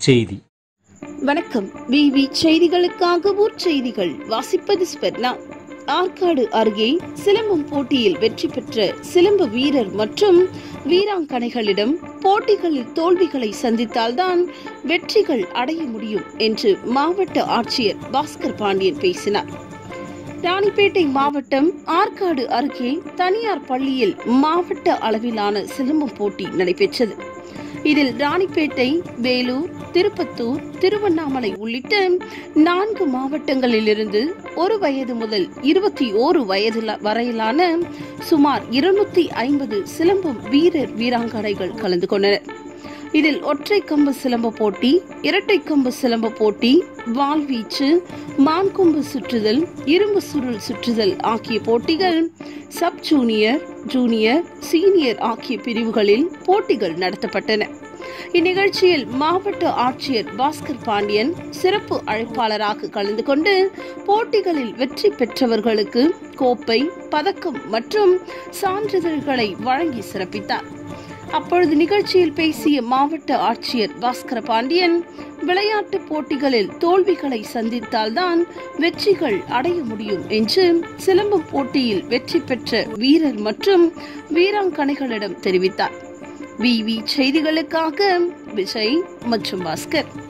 செய்தி வணக்கம் விவி செய்திகளுக்காக ஊர் செய்திகள் வாசிப்பது ஸ்பெர்னா ஆற்காடு அருகே சிலம்பம் போட்டியில் வெற்றி பெற்ற சிலம்ப வீரர் மற்றும் வீராங்கனைகளிடம் போட்டிகளில் தோல்விகளை சந்தித்தால்தான் வெற்றிகள் அடைய முடியும் என்று மாவட்ட ஆட்சியர் பாஸ்கர் பாண்டியன் பேசினார் ராணிப்பேட்டை மாவட்டம் ஆற்காடு அருகே தனியார் பள்ளியில் மாவட்ட அளவிலான சிலம்பம் போட்டி நடைபெற்றது இதில் ராணிப்பேட்டை வேலூர் திருப்பத்தூர் திருவண்ணாமலை உள்ளிட்ட நான்கு மாவட்டங்களிலிருந்து ஒரு வயது முதல் இருபத்தி ஓரு வயது வரையிலான சுமார் இருநூத்தி ஐம்பது சிலம்பம் வீரர் வீராங்கனைகள் கலந்து கொண்டனர் இதில் ஒற்றை கம்பு சிலம்ப போட்டி இரட்டை கம்பு சிலம்ப போட்டி வாள்வீச்சு மான்கொம்பு சுற்றுதல் இரும்பு சுருள் சுற்றுதல் ஆகிய போட்டிகள் சப் ஜூனியர் ஜூனியர் சீனியர் ஆகிய பிரிவுகளில் போட்டிகள் நடத்தப்பட்டன இந்நிகழ்ச்சியில் மாவட்ட ஆட்சியர் பாஸ்கர் பாண்டியன் சிறப்பு அழைப்பாளராக கலந்து கொண்டு போட்டிகளில் வெற்றி பெற்றவர்களுக்கு கோப்பை பதக்கம் மற்றும் சான்றிதழ்களை வழங்கி சிறப்பித்தார் அப்பொழுது நிகழ்ச்சியில் பேசிய மாவட்ட ஆட்சியர் பாஸ்கர பாண்டியன் விளையாட்டு போட்டிகளில் தோல்விகளை சந்தித்தால்தான் வெற்றிகள் அடைய முடியும் என்று சிலம்பம் போட்டியில் வெற்றி பெற்ற வீரர் மற்றும் வீராங்கனைகளிடம் தெரிவித்தார் விவி செய்திகளுக்காக விஜய் மற்றும் பாஸ்கர்